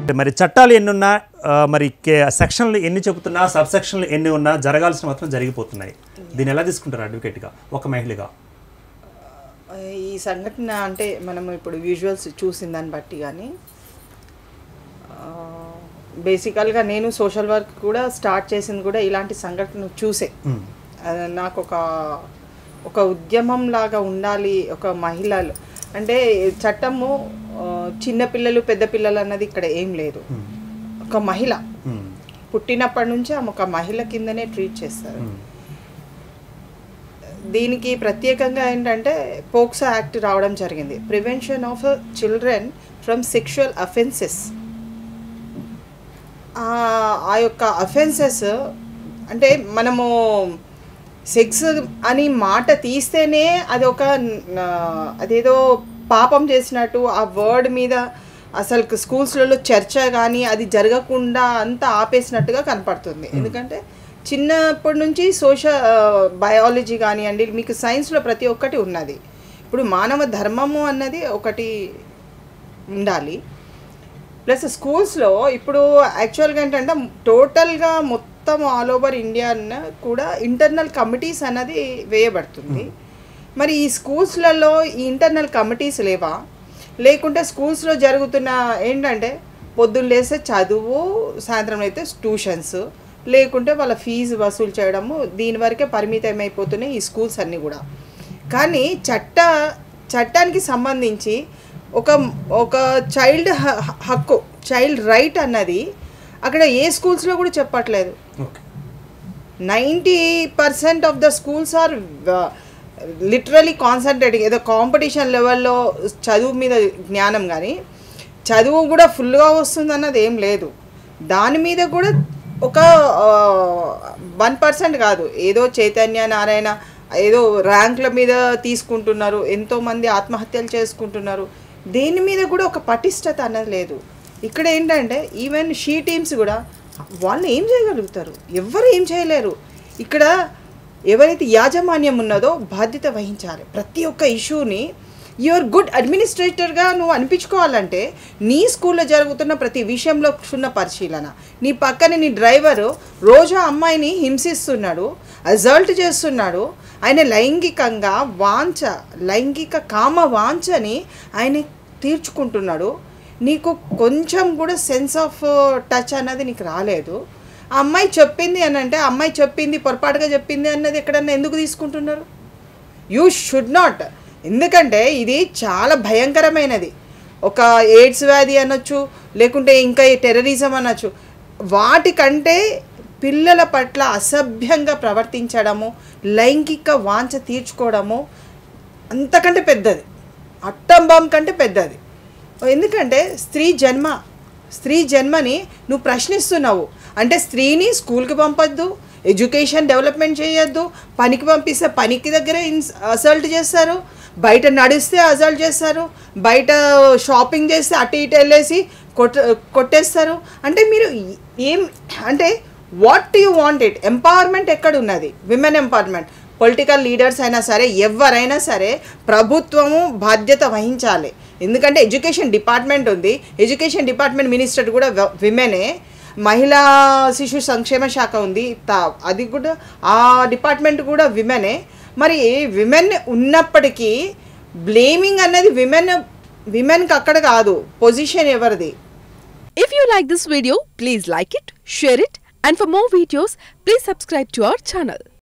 అంటే మరి చట్టాలు ఎన్ని ఉన్నా ఆ, మరి కే- సెక్షన్లు ఎన్ని చెబుతున్నా సబ్ సెక్షన్లు ఎన్ని ఉన్నా జరగాల్సిన మాత్రం జరిగిపోతున్నాయి దీన్ని ఎలా తీసుకుంటారు అడ్వకేట్గా ఒక మహిళగా ఈ సంఘటన అంటే మనం ఇప్పుడు విజువల్స్ చూసిన దాన్ని బట్టి కానీ బేసికల్గా నేను సోషల్ వర్క్ కూడా స్టార్ట్ చేసింది కూడా ఇలాంటి సంఘటన చూసే మ్మ్. అది నాకు ఒక ఒక ఉద్యమం లాగా ఉండాలి ఒక మహిళలు అంటే చట్టము ఆ, చిన్నపిల్లలు పెద్ద పిల్లలు అన్నది ఇక్కడ ఏం లేదు మ్మ్. ఒక మహిళ మ్మ్. పుట్టినప్పటి నుంచి ఆమె ఒక మహిళ కిందనే ట్రీట్ చేస్తారు మ్మ్. దీనికి ప్రత్యేకంగా ఏంటంటే పోక్సో యాక్ట్ రావడం జరిగింది prevention of children from sexual offences ఆ యొక్క అఫెన్సెస్ అంటే మనము సెక్స్ అని మాట తీస్తేనే అది ఒక ఆ, అదేదో పాపం చేసినట్టు ఆ వర్డ్ మీద అసలు స్కూల్స్లలో చర్చ కానీ అది జరగకుండా అంతా ఆపేసినట్టుగా కనపడుతుంది ఎందుకంటే చిన్నప్పటి నుంచి సోషల్ బయాలజీ కానివ్వండి మీకు సైన్స్లో ప్రతి ఒక్కటి ఉన్నది ఇప్పుడు మానవ ధర్మము అన్నది ఒకటి ఉండాలి ప్లస్ స్కూల్స్లో ఇప్పుడు యాక్చువల్గా ఏంటంటే టోటల్గా మొత్తం ఆల్ ఓవర్ ఇండియా కూడా ఇంటర్నల్ కమిటీస్ అన్నది వేయబడుతుంది మరి ఈ స్కూల్స్లలో ఈ ఇంటర్నల్ కమిటీస్ లేవా లేకుంటే స్కూల్స్లో జరుగుతున్న ఏంటంటే పొద్దున్న లేస్తే చదువు సాయంత్రం అయితే ట్యూషన్స్ లేకుంటే వాళ్ళ ఫీజు వసూలు చేయడము దీని వరకే పరిమితం అయిపోతున్నాయి ఈ స్కూల్స్ అన్నీ కూడా కానీ చట్ట చట్టానికి సంబంధించి ఒక ఒక చైల్డ్ హక్కు చైల్డ్ రైట్ అన్నది అక్కడ ఏ స్కూల్స్లో కూడా చెప్పట్లేదు okay ninety percent of the schools are literally concentrating ఏదో కాంపిటీషన్ లెవెల్లో చదువు మీద జ్ఞానం కానీ చదువు కూడా ఫుల్గా వస్తుంది అన్నది ఏం లేదు దాని మీద కూడా ఒక వన్ పర్సెంట్ కాదు ఏదో చైతన్య నారాయణ ఏదో ర్యాంకుల మీద తీసుకుంటున్నారు ఎంతోమంది ఆత్మహత్యలు చేసుకుంటున్నారు దేని మీద కూడా ఒక పటిష్టత అన్నది లేదు ఇక్కడ ఏంటంటే ఈవెన్ షీ టీమ్స్ కూడా వాళ్ళు ఏం చేయగలుగుతారు ఎవ్వరు ఏం చేయలేరు ఇక్కడ ఎవరైతే యాజమాన్యం ఉన్నదో బాధ్యత వహించాలి ప్రతి ఒక్క ఇష్యూని యువర్ గుడ్ అడ్మినిస్ట్రేటర్గా నువ్వు అనిపించుకోవాలంటే నీ స్కూల్లో జరుగుతున్న ప్రతి విషయంలో క్షుణ్ణ పరిశీలన నీ పక్కన నీ డ్రైవరు రోజు ఆ అమ్మాయిని హింసిస్తున్నాడు అజల్ట్ చేస్తున్నాడు ఆయన లైంగికంగా వాంఛ లైంగిక కామ వాంఛని ఆయన తీర్చుకుంటున్నాడు నీకు కొంచెం కూడా సెన్స్ ఆఫ్ టచ్ అన్నది నీకు రాలేదు ఆ అమ్మాయి చెప్పింది అని అంటే ఆ అమ్మాయి చెప్పింది పొరపాటుగా చెప్పింది అన్నది ఎక్కడన్నా ఎందుకు తీసుకుంటున్నారు యూ షుడ్ నాట్ ఎందుకంటే ఇది చాలా భయంకరమైనది ఒక ఎయిడ్స్ వ్యాధి అనొచ్చు లేకుంటే ఇంకా ఈ టెర్రరిజం అనొచ్చు వాటికంటే పిల్లల పట్ల అసభ్యంగా ప్రవర్తించడము లైంగిక వాంఛ తీర్చుకోవడము అంతకంటే పెద్దది అట్టం బాంబ్ కంటే పెద్దది ఎందుకంటే స్త్రీ జన్మ స్త్రీ జన్మని నువ్వు ప్రశ్నిస్తున్నావు అంటే స్త్రీని స్కూల్కి పంపొద్దు ఎడ్యుకేషన్ డెవలప్మెంట్ చేయొద్దు పనికి పంపిస్తే పనికి దగ్గరే ఇన్స్ అసల్ట్ చేస్తారు బయట నడిస్తే అసల్ట్ చేస్తారు బయట షాపింగ్ చేస్తే అటు ఇటు వెళ్ళేసి కొట్ట కొట్టేస్తారు అంటే మీరు ఏం అంటే what you want it empowerment ఎక్కడ ఉన్నది విమెన్ ఎంపవర్మెంట్ పొలిటికల్ లీడర్స్ అయినా సరే ఎవరైనా సరే ప్రభుత్వము బాధ్యత వహించాలి ఎందుకంటే ఎడ్యుకేషన్ డిపార్ట్మెంట్ ఉంది ఎడ్యుకేషన్ డిపార్ట్మెంట్ మినిస్టర్ కూడా విమెనే మహిళా శిశు సంక్షేమ శాఖ ఉంది తా- అది కూడా ఆ డిపార్ట్మెంట్ కూడా విమెనే మరి విమెన్ ఉన్నప్పటికీ బ్లేమింగ్ అనేది విమెన్ విమెన్కి అక్కడ కాదు పొజిషన్ ఎవరిది If you like this video, please like it, share it, and for more videos, please subscribe to our channel.